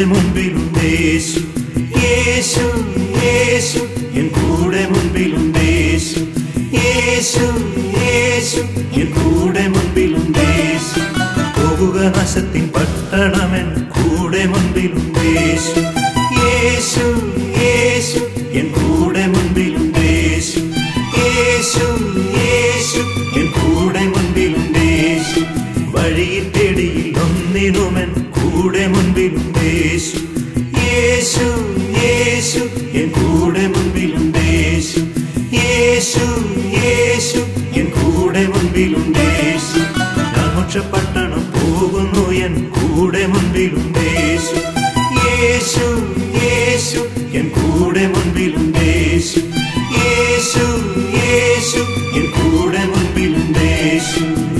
മുൻപിലുണ്ട് യേശു യേശു യേശു N കൂടെ മുൻപിലുണ്ട് യേശു യേശു യേശു N കൂടെ മുൻപിലുണ്ട് യേശു പോകുക നാശത്തിൻ പട്ടണമൻ കൂടെ മുൻപിലുണ്ട് യേശു യേശു യേശു എൻ കൂടെ മുൻപിലുണ്ട് യേശു യേശു യേശു എൻ കൂടെ മുൻപിലുണ്ട് യേശു വഴിയിൽ പേടിയിൽ ഒന്നിനുമൻ കൂടെ മുൻപിലുണ്ട് യേശു യേശു യേശു എൻ കൂടെ മുൻപിലുണ്ട് യേശു യേശു യേശു എൻ കൂടെ മുൻപിലുണ്ട് യേശു ഞാൻ മോക്ഷപട്ടണം പോകുന്നു എൻ കൂടെ മുൻപിലുണ്ട് യേശു യേശു യേശു എൻ കൂടെ മുൻപിലുണ്ട് യേശു യേശു യേശു എൻ കൂടെ മുൻപിലുണ്ട് യേശു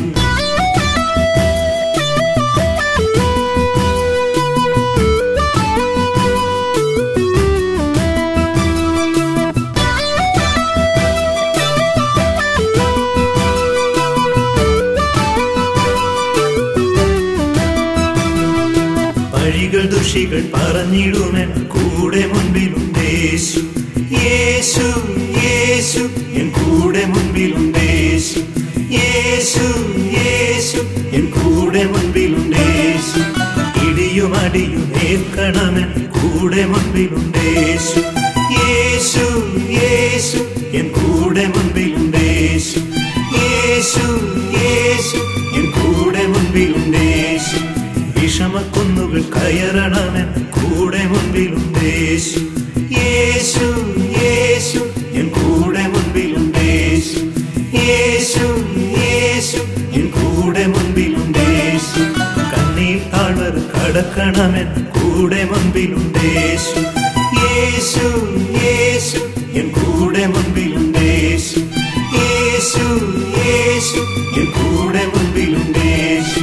വഴികൾ ദുഷികൾ പറഞ്ഞിടുമെൻ കൂടെ മുൻപിലുണ്ട് യേശു യേശു യേശു എൻ കൂടെ മുൻപിലുണ്ട് യേശു യേശു യേശു എൻ കൂടെ മുൻപിലുണ്ട് യേശു ഇടിയും അടിയും ഏൽക്കണമെൻ കൂടെ മുൻപിലുണ്ട് യേശു യേശു യേശു എൻ കൂടെ മുൻപിലുണ്ട് യേശു യേശു യേശു എൻ കൂടെ മുൻപിലുണ്ട് യേശു വിഷമക്കുന്നുകൾ കയറണമെൻ കൂടെ മുൻപിലുണ്ട് യേശു യേശു യേശു എൻ കൂടെ മുൻപിലുണ്ട് യേശു യേശു യേശു എൻ കൂടെ മുൻപിലുണ്ട് യേശു കണ്ണീർ താഴ്വർ കടക്കണമെൻ കൂടെ മുൻപിലുണ്ട് യേശു യേശു യേശു എൻ കൂടെ മുൻപിലുണ്ട് യേശു യേശു യേശു എൻ കൂടെ മുൻപിലുണ്ട് യേശു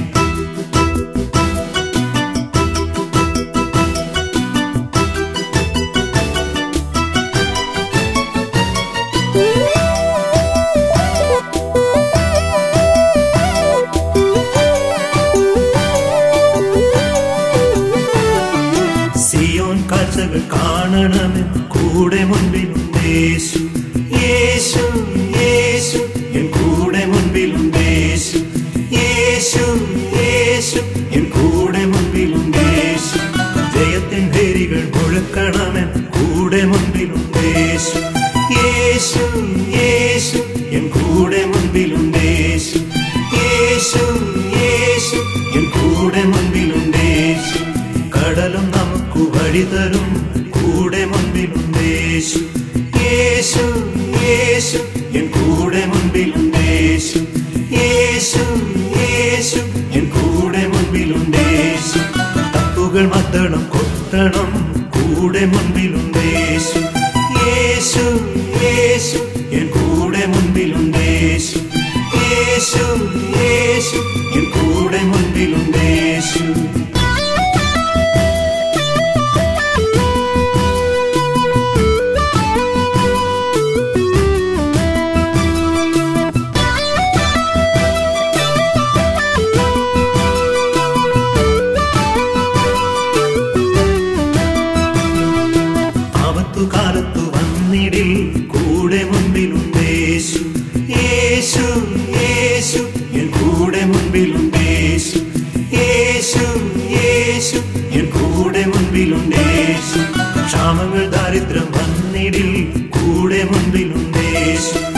സിയോൻ കാഴ്ചകൾ കാണണമെൻ കൂടെ മുൻപിലുണ്ട് യേശു യേശു യേശു എൻ കൂടെ മുൻപിലുണ്ട് യേശു യേശു യേശു എൻ കൂടെ മുൻപിലുണ്ട് യേശു ജയത്തിൻ പേരികൾ മുഴക്കണമെൻ കൂടെ മുൻപിലുണ്ട് യേശു യേശു യേശു എൻ കൂടെ മുൻപിലുണ്ട് യേശു യേശു യേശു എൻ കൂടെ മുൻപിലുണ്ട് യേശു കടലും നമുക്ക് വഴി തരും കൂടെ മുൻപിലുണ്ട് യേശു യേശു യേശു എൻ കൂടെ മുൻപിലുണ്ട് യേശു യേശു യേശു എൻ കൂടെ മുൻപിലുണ്ട് യേശു തപ്പുകൾ മത്തണം കൊത്തണം കൂടെ മുൻപിലുണ്ട് യേശു യേശു യേശു എൻ കൂടെ മുൻപിലുണ്ട് യേശു യേശു യേശു എൻ കൂടെ മുൻപിലുണ്ട് യേശു ആപത്തു കാലത്തു വന്നിടിൽ കൂടെ മുൻപിലുണ്ട് യേശു യേശു യേശു എൻ കൂടെ മുൻപിലുണ്ട് യേശു യേശു യേശു എൻ കൂടെ മുൻപിലുണ്ട് യേശു ക്ഷാമങ്ങൾ ദാരിദ്ര്യം വന്നിടിൽ കൂടെ മുൻപിലുണ്ട് യേശു